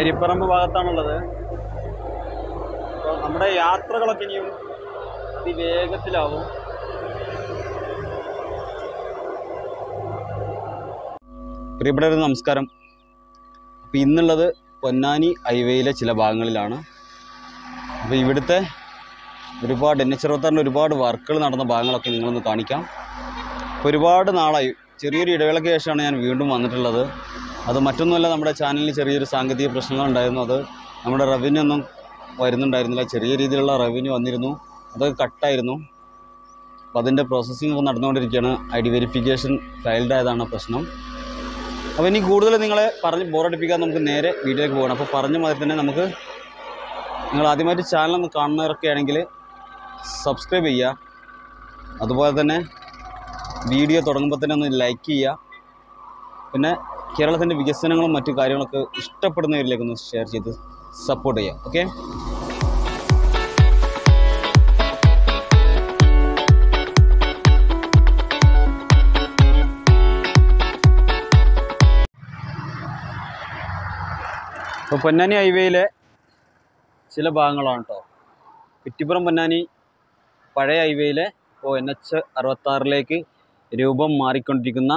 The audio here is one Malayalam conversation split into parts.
നരിപ്പറമ്പ് ഭാഗത്താണുള്ളത് അപ്പോൾ നമ്മുടെ യാത്രകളൊക്കെ ഇനിയും അതിവേഗത്തിലാവും പ്രിയപ്പെട്ടവരെ നമസ്കാരം അപ്പോൾ ഇന്നുള്ളത് പൊന്നാനി ഹൈവേയിലെ ചില ഭാഗങ്ങളിലാണ് അപ്പോൾ ഇവിടുത്തെ ഒരുപാട് എൻ എച്ച് അറുപത്താറിൻ്റെ ഒരുപാട് വർക്കുകൾ നടന്ന ഭാഗങ്ങളൊക്കെ നിങ്ങളൊന്ന് കാണിക്കാം അപ്പോൾ ഒരുപാട് നാളായി ചെറിയൊരു ഇടവേളയ്ക്ക് ശേഷമാണ് ഞാൻ വീണ്ടും വന്നിട്ടുള്ളത് അത് മറ്റൊന്നുമല്ല നമ്മുടെ ചാനലിൽ ചെറിയൊരു സാങ്കേതിക പ്രശ്നങ്ങളുണ്ടായിരുന്നു അത് നമ്മുടെ റവന്യൂ ഒന്നും വരുന്നുണ്ടായിരുന്നില്ല ചെറിയ രീതിയിലുള്ള റവന്യൂ വന്നിരുന്നു അതൊക്കെ കട്ടായിരുന്നു അപ്പോൾ അതിൻ്റെ പ്രോസസ്സിംഗ് ഒക്കെ നടന്നുകൊണ്ടിരിക്കുകയാണ് ഐ ഡി വെരിഫിക്കേഷൻ ഫയൽഡ് ആയതാണ് പ്രശ്നം അപ്പോൾ ഇനി കൂടുതൽ നിങ്ങളെ പറഞ്ഞ് ബോറടിപ്പിക്കാൻ നമുക്ക് നേരെ വീഡിയോയിലേക്ക് പോകണം അപ്പോൾ പറഞ്ഞ മാതിരി തന്നെ നമുക്ക് നിങ്ങൾ ആദ്യമായിട്ട് ചാനൽ ഒന്ന് കാണുന്നവരൊക്കെ ആണെങ്കിൽ സബ്സ്ക്രൈബ് ചെയ്യുക അതുപോലെ തന്നെ വീഡിയോ തുടങ്ങുമ്പോൾ തന്നെ ഒന്ന് ലൈക്ക് ചെയ്യുക പിന്നെ കേരളത്തിൻ്റെ വികസനങ്ങളും മറ്റു കാര്യങ്ങളൊക്കെ ഇഷ്ടപ്പെടുന്നവരിലേക്ക് ഒന്ന് ഷെയർ ചെയ്ത് സപ്പോർട്ട് ചെയ്യുക ഓക്കെ ഇപ്പോൾ പൊന്നാനി ഹൈവേയിലെ ചില ഭാഗങ്ങളാണ് കേട്ടോ കുറ്റിപ്പുറം പൊന്നാനി പഴയ ഹൈവേയിലെ ഇപ്പോൾ എൻ എച്ച് അറുപത്താറിലേക്ക് രൂപം മാറിക്കൊണ്ടിരിക്കുന്ന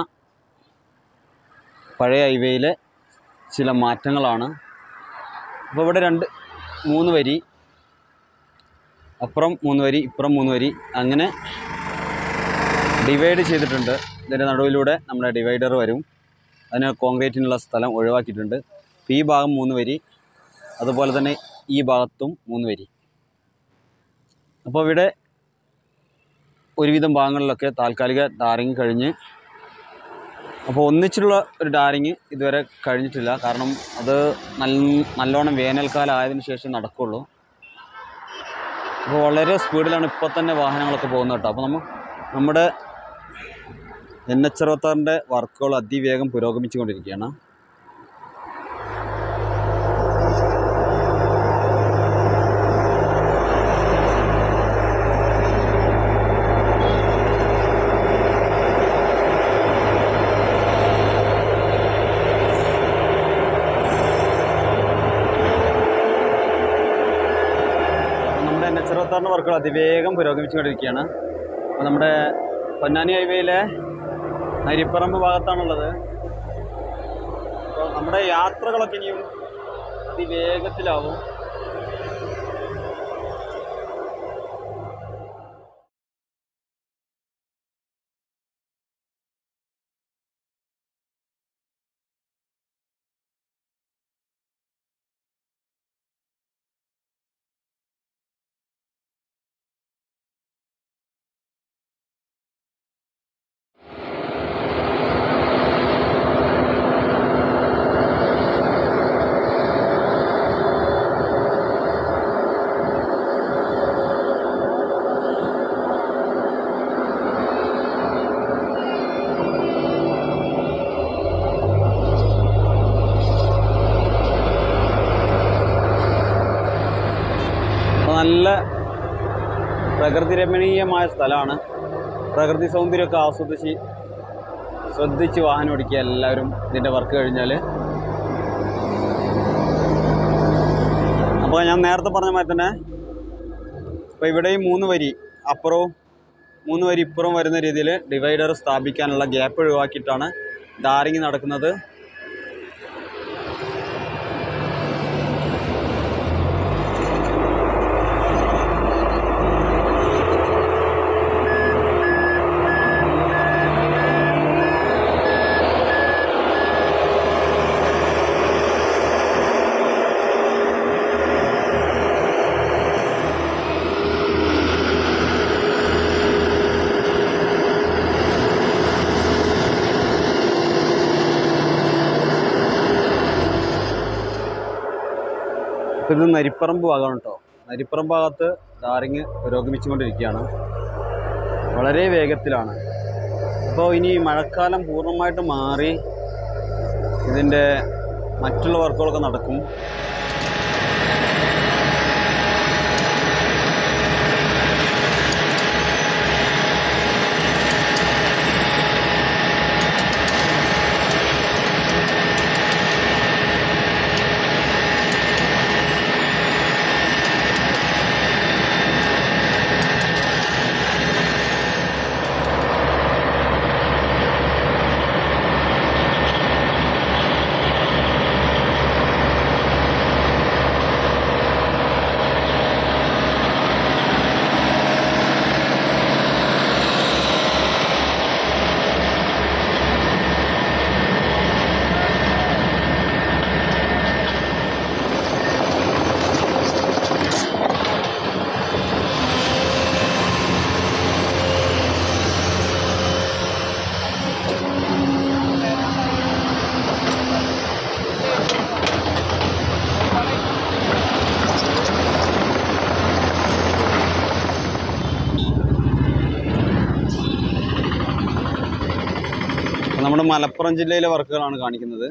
പഴയ ഹൈവേയിലെ ചില മാറ്റങ്ങളാണ് അപ്പോൾ ഇവിടെ രണ്ട് മൂന്ന് വരി അപ്പുറം മൂന്ന് വരി ഇപ്പുറം മൂന്ന് വരി അങ്ങനെ ഡിവൈഡ് ചെയ്തിട്ടുണ്ട് ഇതിൻ്റെ നടുവിലൂടെ നമ്മുടെ ഡിവൈഡർ വരും അതിന് കോൺക്രീറ്റിനുള്ള സ്ഥലം ഒഴിവാക്കിയിട്ടുണ്ട് അപ്പോൾ ഈ ഭാഗം മൂന്ന് വരി അതുപോലെ തന്നെ ഈ ഭാഗത്തും മൂന്ന് വരി അപ്പോൾ ഇവിടെ ഒരുവിധം ഭാഗങ്ങളിലൊക്കെ താൽക്കാലിക ടാറിങ് കഴിഞ്ഞ് അപ്പോൾ ഒന്നിച്ചുള്ള ഒരു ടാറിങ് ഇതുവരെ കഴിഞ്ഞിട്ടില്ല കാരണം അത് നല്ല നല്ലോണം വേനൽക്കാലം ആയതിനു ശേഷം നടക്കുള്ളൂ അപ്പോൾ വളരെ സ്പീഡിലാണ് ഇപ്പോൾ തന്നെ വാഹനങ്ങളൊക്കെ പോകുന്നത് കേട്ടോ അപ്പോൾ നമ്മൾ നമ്മുടെ എൻ എച്ച് അറുപത്താറിൻ്റെ വർക്കുകൾ അതിവേഗം പുരോഗമിച്ചുകൊണ്ടിരിക്കുകയാണ് അപ്പോൾ നമ്മുടെ എൻ എച്ച് അറുപത്താറിൻ്റെ വർക്കുകൾ അതിവേഗം പുരോഗമിച്ചുകൊണ്ടിരിക്കുകയാണ് അപ്പോൾ നമ്മുടെ പൊന്നാനി ഹൈവേയിലെ നരിപ്പറമ്പ് ഭാഗത്താണുള്ളത് അപ്പോൾ നമ്മുടെ യാത്രകളൊക്കെ ഇനിയും അതിവേഗത്തിലാവും അപ്പോൾ നല്ല പ്രകൃതി രമണീയമായ സ്ഥലമാണ് പ്രകൃതി സൗന്ദര്യമൊക്കെ ആസ്വദിച്ച് ശ്രദ്ധിച്ച് വാഹനം ഓടിക്കുക എല്ലാവരും ഇതിൻ്റെ വർക്ക് കഴിഞ്ഞാൽ അപ്പോൾ ഞാൻ നേരത്തെ പറഞ്ഞ മാതിരി തന്നെ ഇപ്പോൾ ഇവിടെയും മൂന്ന് വരി അപ്പുറവും മൂന്ന് വരി ഇപ്പുറവും വരുന്ന രീതിയിൽ ഡിവൈഡർ സ്ഥാപിക്കാനുള്ള ഗ്യാപ്പ് ഒഴിവാക്കിയിട്ടാണ് ടാറിങ് നടക്കുന്നത് ഇപ്പൊ ഇത് നരിപ്പറമ്പ് ഭാഗമാണ് കേട്ടോ നരിപ്പറമ്പ് ഭാഗത്ത് ടാറിങ് പുരോഗമിച്ചുകൊണ്ടിരിക്കുകയാണ് വളരെ വേഗത്തിലാണ് അപ്പോൾ ഇനി മഴക്കാലം പൂർണ്ണമായിട്ട് മാറി ഇതിൻ്റെ മറ്റുള്ള വർക്കുകളൊക്കെ നടക്കും നമ്മുടെ മലപ്പുറം ജില്ലയിലെ വർക്കുകളാണ് കാണിക്കുന്നത്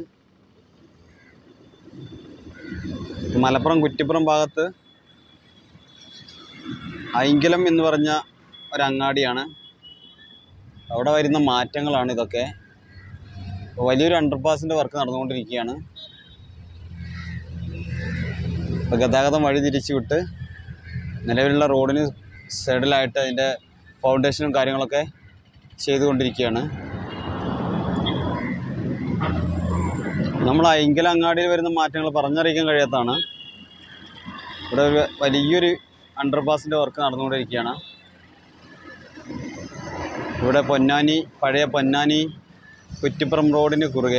മലപ്പുറം കുറ്റിപ്പുറം ഭാഗത്ത് ഐങ്കലം എന്ന് പറഞ്ഞ ഒരു അങ്ങാടിയാണ് അവിടെ വരുന്ന മാറ്റങ്ങളാണ് ഇതൊക്കെ വലിയൊരു അണ്ടർപാസിൻ്റെ വർക്ക് നടന്നുകൊണ്ടിരിക്കുകയാണ് ഇപ്പോൾ ഗതാഗതം വഴി തിരിച്ചു വിട്ട് നിലവിലുള്ള റോഡിന് സൈഡിലായിട്ട് അതിൻ്റെ ഫൗണ്ടേഷനും കാര്യങ്ങളൊക്കെ ചെയ്തുകൊണ്ടിരിക്കുകയാണ് നമ്മൾ ഐങ്കല അങ്ങാടിയിൽ വരുന്ന മാറ്റങ്ങൾ പറഞ്ഞറിയിക്കാൻ കഴിയാത്തതാണ് ഇവിടെ ഒരു വലിയൊരു അണ്ടർപാസിൻ്റെ വർക്ക് നടന്നുകൊണ്ടിരിക്കുകയാണ് ഇവിടെ പൊന്നാനി പഴയ പൊന്നാനി കുറ്റിപ്പുറം റോഡിന് കുറുകെ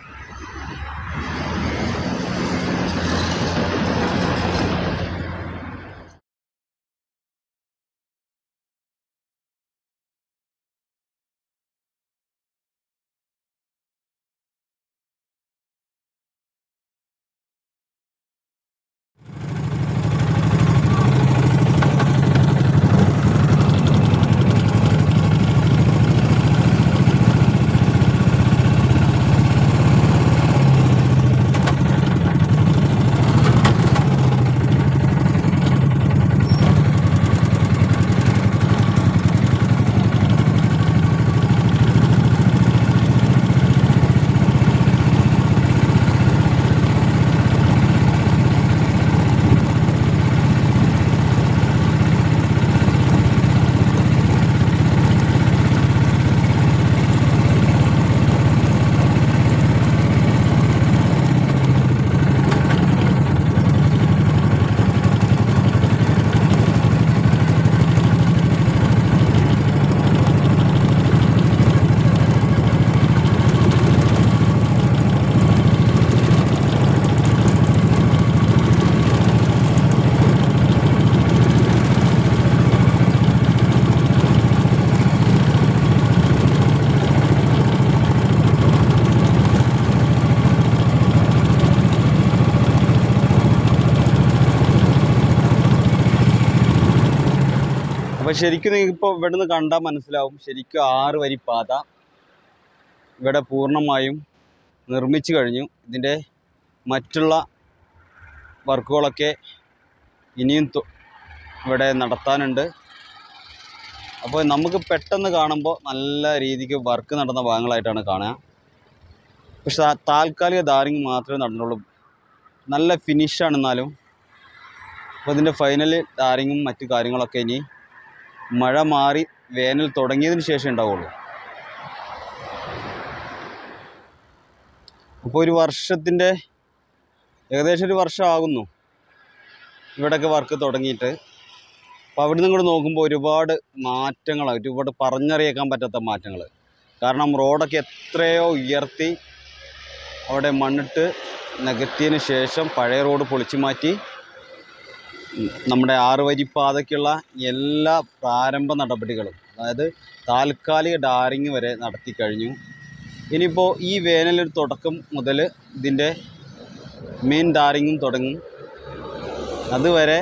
അപ്പോൾ ശരിക്കും നിങ്ങൾക്കിപ്പോൾ ഇവിടെ നിന്ന് കണ്ടാൽ മനസ്സിലാവും ശരിക്കും ആറ് വരി പാത ഇവിടെ പൂർണ്ണമായും നിർമ്മിച്ചു കഴിഞ്ഞു ഇതിൻ്റെ മറ്റുള്ള വർക്കുകളൊക്കെ ഇനിയും തു- ഇവിടെ നടത്താനുണ്ട് അപ്പോൾ നമുക്ക് പെട്ടെന്ന് കാണുമ്പോൾ നല്ല രീതിക്ക് വർക്ക് നടന്ന ഭാഗങ്ങളായിട്ടാണ് കാണുക പക്ഷെ ആ താൽക്കാലിക ധാരിങ് മാത്രമേ നടന്നുള്ളൂ നല്ല ഫിനിഷാണ് എന്നാലും അപ്പോൾ ഇതിൻ്റെ ഫൈനൽ ധാരിങ്ങും മറ്റു കാര്യങ്ങളൊക്കെ ഇനി മഴ മാറി വേനൽ തുടങ്ങിയതിന് ശേഷം ഉണ്ടാവുള്ളൂ അപ്പോൾ ഒരു വർഷത്തിൻ്റെ ഏകദേശം ഒരു വർഷം ആകുന്നു ഇവിടെയൊക്കെ വർക്ക് തുടങ്ങിയിട്ട് അപ്പോൾ അവിടെ നിന്ന് ഇങ്ങോട്ട് നോക്കുമ്പോൾ ഒരുപാട് മാറ്റങ്ങളാണ് ഒരുപാട് പറഞ്ഞറിയിക്കാൻ പറ്റാത്ത മാറ്റങ്ങൾ കാരണം റോഡൊക്കെ എത്രയോ ഉയർത്തി അവിടെ മണ്ണിട്ട് നികത്തിയതിന് ശേഷം പഴയ റോഡ് പൊളിച്ചു മാറ്റി ഉം, നമ്മുടെ ആറ് വരി പാതയ്ക്കുള്ള എല്ലാ പ്രാരംഭ നടപടികളും അതായത് താൽക്കാലിക ഡാറിങ് വരെ നടത്തി കഴിഞ്ഞു ഇനിയിപ്പോൾ ഈ വേനലൊരു തുടക്കം മുതൽ ഇതിൻ്റെ മെയിൻ ഡാറിങ്ങും തുടങ്ങും അതുവരെ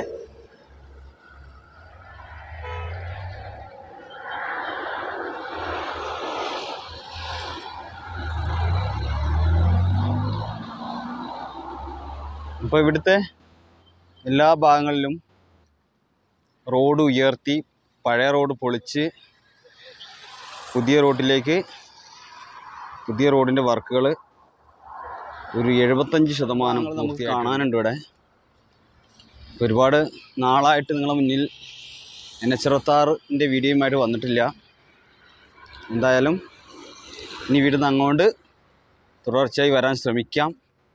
ഇപ്പോൾ ഇവിടുത്തെ എല്ലാ ഭാഗങ്ങളിലും റോഡ് ഉയർത്തി പഴയ റോഡ് പൊളിച്ച് പുതിയ റോഡിലേക്ക് പുതിയ റോഡിൻ്റെ വർക്കുകൾ ഒരു എഴുപത്തഞ്ച് ശതമാനം നമുക്ക് കാണാനുണ്ട് ഇവിടെ ഒരുപാട് നാളായിട്ട് നിങ്ങളെ മുന്നിൽ എൻ എച്ച് അറുപത്താറിൻ്റെ വീഡിയോയുമായിട്ട് വന്നിട്ടില്ല എന്തായാലും ഇനി ഇവിടുന്ന് അങ്ങോട്ട് തുടർച്ചയായി വരാൻ ശ്രമിക്കാം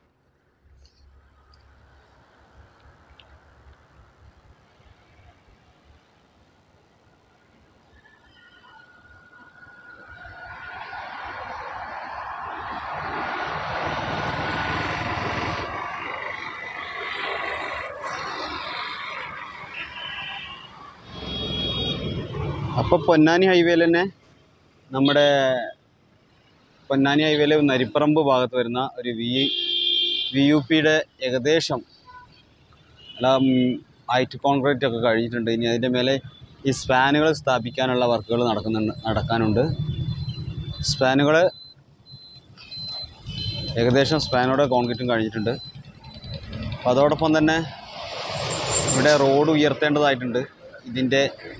അപ്പോൾ പൊന്നാനി ഹൈവേയിൽ തന്നെ നമ്മുടെ പൊന്നാനി ഹൈവേയിലെ നരിപ്പറമ്പ് ഭാഗത്ത് വരുന്ന ഒരു വി വി യു പിയുടെ ഏകദേശം എല്ലാം ഹൈറ്റ് കോൺക്രീറ്റ് ഒക്കെ കഴിഞ്ഞിട്ടുണ്ട് ഇനി അതിൻ്റെ മേലെ ഈ സ്പാനുകൾ സ്ഥാപിക്കാനുള്ള വർക്കുകൾ നടക്കുന്നുണ്ട് നടക്കാനുണ്ട് സ്പാനുകൾ ഏകദേശം സ്പാനോടെ കോൺക്രീറ്റും കഴിഞ്ഞിട്ടുണ്ട് അപ്പോൾ അതോടൊപ്പം തന്നെ ഇവിടെ റോഡ് ഉയർത്തേണ്ടതായിട്ടുണ്ട് ഇതിൻ്റെ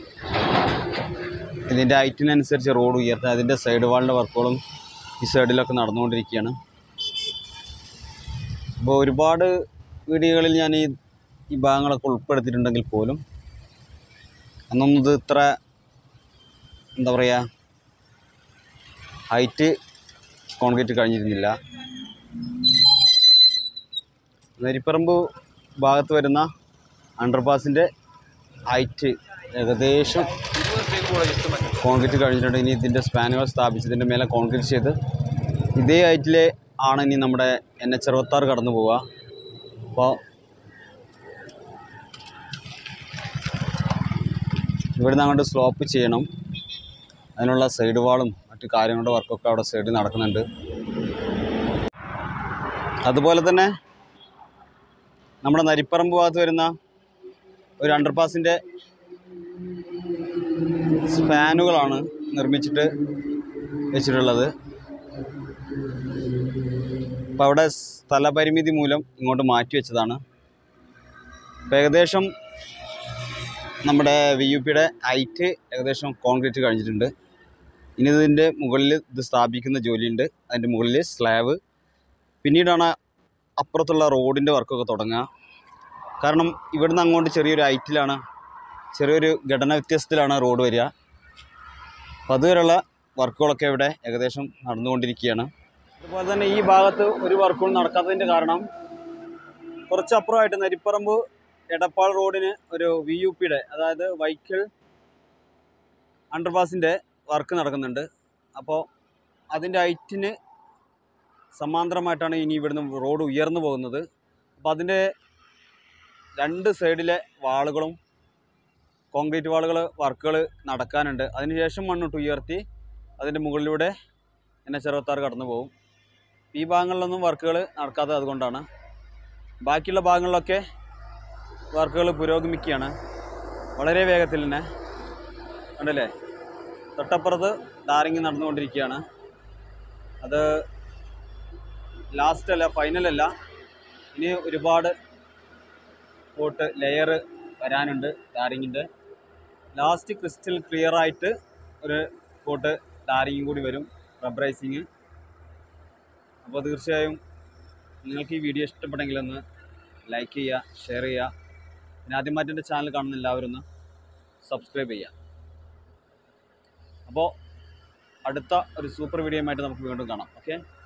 ഇതിൻ്റെ ഹൈറ്റിനനുസരിച്ച് റോഡ് ഉയർത്താൻ അതിൻ്റെ സൈഡ് വാളിൻ്റെ വർക്കുകളും ഈ സൈഡിലൊക്കെ നടന്നുകൊണ്ടിരിക്കുകയാണ് അപ്പോൾ ഒരുപാട് വീഡിയോകളിൽ ഞാൻ ഈ ഈ ഭാഗങ്ങളൊക്കെ ഉൾപ്പെടുത്തിയിട്ടുണ്ടെങ്കിൽ പോലും അന്നൊന്നും ഇത് ഇത്ര എന്താ പറയുക ഹൈറ്റ് കോൺക്രീറ്റ് കഴിഞ്ഞിരുന്നില്ല നരിപ്പറമ്പ് ഭാഗത്ത് വരുന്ന അണ്ടർപാസിൻ്റെ ഹൈറ്റ് ഏകദേശം കോൺക്രീറ്റ് കഴിഞ്ഞിട്ടുണ്ട് ഇനി ഇതിൻ്റെ സ്പാനുകൾ സ്ഥാപിച്ചതിൻ്റെ മേലെ കോൺക്രീറ്റ് ചെയ്ത് ഇതേ ഹൈറ്റിൽ ആണ് ഇനി നമ്മുടെ എൻ എച്ച് അറുപത്താറ് കടന്നു പോവുക അപ്പോൾ ഇവിടുന്ന് അങ്ങോട്ട് സ്ലോപ്പ് ചെയ്യണം അതിനുള്ള സൈഡ് വാളും മറ്റു കാര്യങ്ങളുടെ വർക്കൊക്കെ അവിടെ സൈഡിൽ നടക്കുന്നുണ്ട് അതുപോലെ തന്നെ നമ്മുടെ നരിപ്പറമ്പ് ഭാഗത്ത് വരുന്ന ഒരു അണ്ടർപാസിൻ്റെ സ്പാനുകളാണ് നിർമ്മിച്ചിട്ട് വെച്ചിട്ടുള്ളത് അപ്പോൾ അവിടെ സ്ഥലപരിമിതി മൂലം ഇങ്ങോട്ട് മാറ്റി വെച്ചതാണ് അപ്പോൾ ഏകദേശം നമ്മുടെ വി യു പിയുടെ ഹൈറ്റ് ഏകദേശം കോൺക്രീറ്റ് കഴിഞ്ഞിട്ടുണ്ട് ഇനി ഇതിൻ്റെ മുകളിൽ ഇത് സ്ഥാപിക്കുന്ന ജോലിയുണ്ട് അതിൻ്റെ മുകളിൽ സ്ലാബ് പിന്നീടാണ് അപ്പുറത്തുള്ള റോഡിൻ്റെ വർക്കൊക്കെ തുടങ്ങുക കാരണം ഇവിടുന്ന് അങ്ങോട്ട് ചെറിയൊരു ഹൈറ്റിലാണ് ചെറിയൊരു ഘടന വ്യത്യാസത്തിലാണ് റോഡ് വരിക അപ്പോൾ അതുവരെയുള്ള വർക്കുകളൊക്കെ ഇവിടെ ഏകദേശം നടന്നുകൊണ്ടിരിക്കുകയാണ് അതുപോലെ തന്നെ ഈ ഭാഗത്ത് ഒരു വർക്കുകളും നടക്കാത്തതിൻ്റെ കാരണം കുറച്ചപ്പുറമായിട്ട് നരിപ്പറമ്പ് എടപ്പാൾ റോഡിന് ഒരു വി യു പിയുടെ അതായത് വൈക്കിൾ അണ്ടർപാസിൻ്റെ വർക്ക് നടക്കുന്നുണ്ട് അപ്പോൾ അതിൻ്റെ ഹൈറ്റിന് സമാന്തരമായിട്ടാണ് ഇനി ഇവിടുന്ന് റോഡ് ഉയർന്നു പോകുന്നത് അപ്പോൾ അതിൻ്റെ രണ്ട് സൈഡിലെ വാളുകളും കോൺക്രീറ്റ് വാളുകൾ വർക്കുകൾ നടക്കാനുണ്ട് അതിനുശേഷം മണ്ണിട്ട് ഉയർത്തി അതിൻ്റെ മുകളിലൂടെ എൻ എച്ച് അറുപത്താറ് കടന്നു പോകും ഈ ഭാഗങ്ങളിലൊന്നും വർക്കുകൾ നടക്കാത്തത് അതുകൊണ്ടാണ് ബാക്കിയുള്ള ഭാഗങ്ങളിലൊക്കെ വർക്കുകൾ പുരോഗമിക്കുകയാണ് വളരെ വേഗത്തിൽ തന്നെ കണ്ടല്ലേ തൊട്ടപ്പുറത്ത് ടാറിങ് നടന്നുകൊണ്ടിരിക്കുകയാണ് അത് ലാസ്റ്റ് അല്ല ഫൈനൽ അല്ല ഇനി ഒരുപാട് കോട്ട് ലെയർ വരാനുണ്ട് ടാറിങ്ങിൻ്റെ ലാസ്റ്റ് ക്രിസ്റ്റൽ ക്ലിയർ ആയിട്ട് ഒരു കോട്ട് ടാറിങ്ങും കൂടി വരും റബ്ബറൈസിങ് അപ്പോൾ തീർച്ചയായും നിങ്ങൾക്ക് ഈ വീഡിയോ ഇഷ്ടപ്പെട്ടെങ്കിൽ ഒന്ന് ലൈക്ക് ചെയ്യുക ഷെയർ ചെയ്യുക പിന്നെ ആദ്യമായിട്ട് എൻ്റെ ചാനൽ കാണുന്ന എല്ലാവരും ഒന്ന് സബ്സ്ക്രൈബ് ചെയ്യുക അപ്പോൾ അടുത്ത ഒരു സൂപ്പർ വീഡിയോ ആയിട്ട് നമുക്ക് വീണ്ടും കാണാം ഓക്കെ